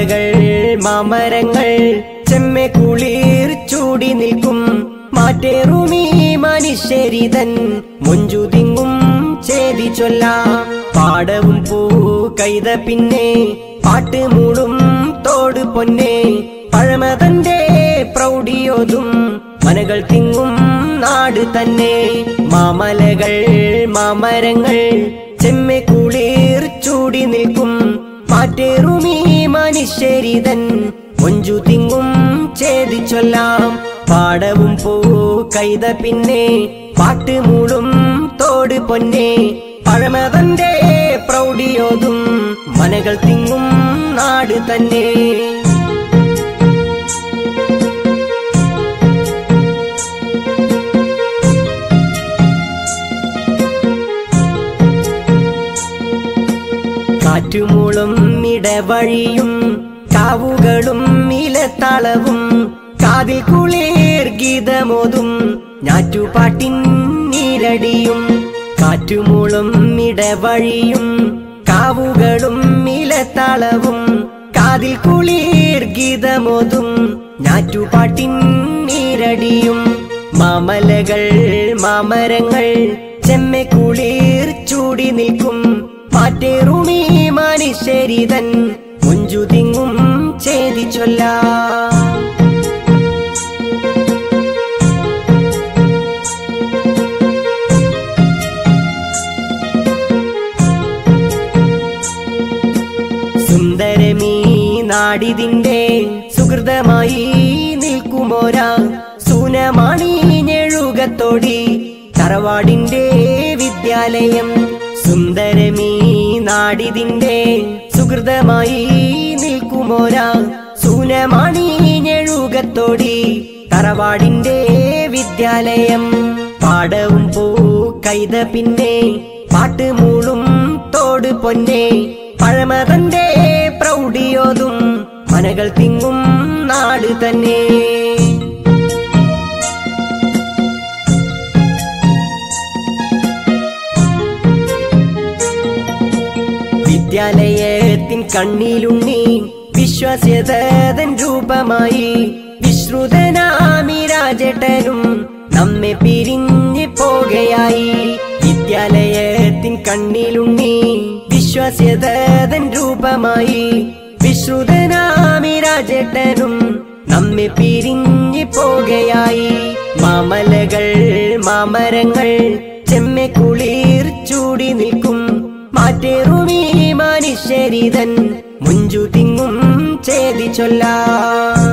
മാമലകൾ മാമരങ്ങൾ ചെമ്മെ കുളിർ ചൂടി നിൽക്കും മാറ്റേറുമീ മനുഷ്യരിതൻ മുഞ്ചുതിങ്ങും ചേതി ചൊല്ലാം പാടവും പൂ കൈത പിന്നെ പാട്ട് മൂടും തോട് പൊന്നെ പഴമതന്റെ പ്രൗഢിയോതും മനകൾ തിങ്ങും നാട് തന്നെ മാമലകൾ മാമരങ്ങൾ ചെമ്മെ കുളിർ ചൂടി നിൽക്കും മാറ്റേറുമീ മനുഷ്യരിതൻ മൊഞ്ചു തിങ്ങും ചേതി ചൊല്ലാം പാടവും പൂ കൈത പിന്നെ പാട്ട് മൂളും തോട് പൊന്നെ പഴമതന്റെ പ്രൗഢിയോതും മനകൾ തിങ്ങും നാട് തന്നെ കാറ്റുമൂളും ഇടവഴിയും കാവുകളും ഇലത്താളവും കാതിൽ കുളിർ ഗീതമോതും ഞാറ്റുപാട്ടിൻ നീരടിയും കാറ്റുമൂളും ഇടവഴിയും കാവുകളും ഇലത്താളവും കാതിൽ കുളിർ ഗീതമോതും ഞാറ്റുപാട്ടിൻ നീരടിയും മാമലകൾ മാമരങ്ങൾ ചെമ്മെ കുളിർ ചൂടി നിൽക്കും മാറ്റേറുമീ മനുഷ്യരിതൻ മുഞ്ചു തിങ്ങും ചേതി ചൊല്ലാം സുന്ദരമീ നാടിതിന്റെ സുഹൃതമായി നിൽക്കുമോരാ സൂനമാണി ഞെഴുകത്തോടി തറവാടിന്റെ വിദ്യാലയം സുന്ദരമീ നാടിതിന്റെ സുഹൃതമായി നിൽക്കുമോരാ സൂനമാണി ഞെഴുകത്തോടി തറവാടിന്റെ വിദ്യാലയം പാടവും പൂ കൈത പിന്നെ പാട്ട് മൂളും തോട് പൊന്നെ പഴമതന്റെ പ്രൗഢിയോതും മനകൾ തിങ്ങും നാട് തന്നെ വിദ്യാലയത്തിൻ കണ്ണിലുണ്ണി വിശ്വാസ്യതൻ രൂപമായി വിശ്രുതനാമി രാജേട്ടനും നമ്മെ പിരിഞ്ഞ് പോകയായി വിദ്യാലയത്തിൻ കണ്ണിലുണ്ണി വിശ്വാസ്യതൻ രൂപമായി വിശ്രുതനാമി രാജേട്ടനും നമ്മെ പിരിഞ്ഞ് പോകയായി മാമലകൾ മാമരങ്ങൾ ചെമ്മെ കുളിർ ചൂടി നിൽക്കും മാറ്റേറുമീ മനുഷ്യരിതൻ മുഞ്ചു തിങ്ങും ചേതി ചൊല്ലാം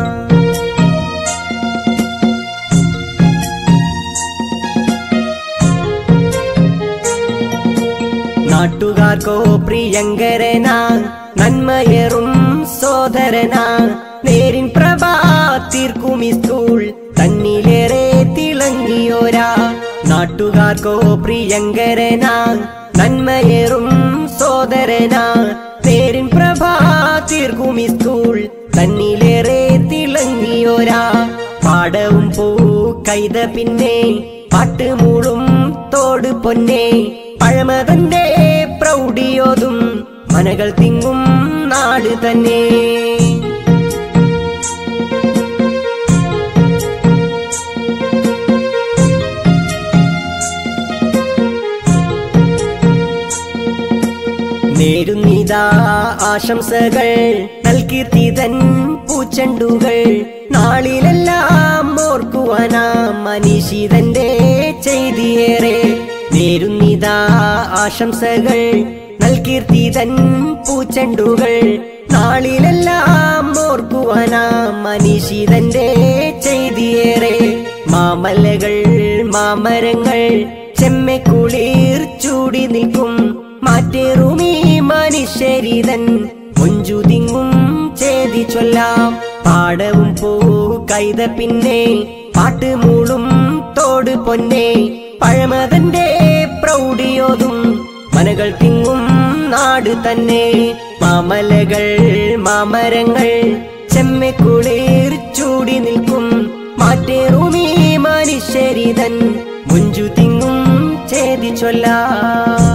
നാട്ടുകാർക്കോ പ്രിയങ്കരനാ നന്മയേറും സോദരനാ നേരിൻ പ്രഭാ തീർക്കും ഈ സ്കൂൾ തന്നിലേറെ തിളങ്ങിയോരാ നാട്ടുകാർക്കോ പ്രിയങ്കരനാ നന്മയേറും സോദരനാ നേരിൻ പ്രഭാ തീർക്കും ഈ സ്കൂൾ തന്നിലേറെ തിളങ്ങിയോരാ പാടവും പൂ കൈത പിന്നെ പാട്ട് മൂളും തോട് പൊന്നെ പഴമതന്റെ പ്രൗഢിയോതും മനകൾ തിങ്ങും നാട് തന്നെ നേരുന്നിതാ ആശംസകൾ നൽകീർത്തിതൻ പൂച്ചെണ്ടുകൾ നാളിലെല്ലാം ഓർക്കുവാനാ മനീഷിതന്റെ ചെയ്തിയേറെ നേരുന്നിതാ ആശംസകൾ നൽകീർത്തിതൻ പൂച്ചെണ്ടുകൾ നാളിലെല്ലാം ഓർക്കുവാനാ മനീഷിതന്റെ ചെയ്തിയേറെ മാമലകൾ മാമരങ്ങൾ ചെമ്മെ കുളിർ ചൂടി നിൽക്കും മാറ്റേറുമീ മനുഷ്യരിതൻ മുഞ്ചു തിങ്ങും ചേതി ചൊല്ലാം പാടവും പൂ കൈത പിന്നെ പാട്ട് മൂളും തോട് പൊന്നെ പഴമതന്റെ പ്രൗഢിയോതും മനകൾ തിങ്ങും നാട് തന്നെ മാമലകൾ മാമരങ്ങൾ ചെമ്മെ കുളിർ ചൂടി നിൽക്കും മാറ്റേറുമീ മനുഷ്യരിതൻ മുഞ്ചു തിങ്ങും ചേതി ചൊല്ലാം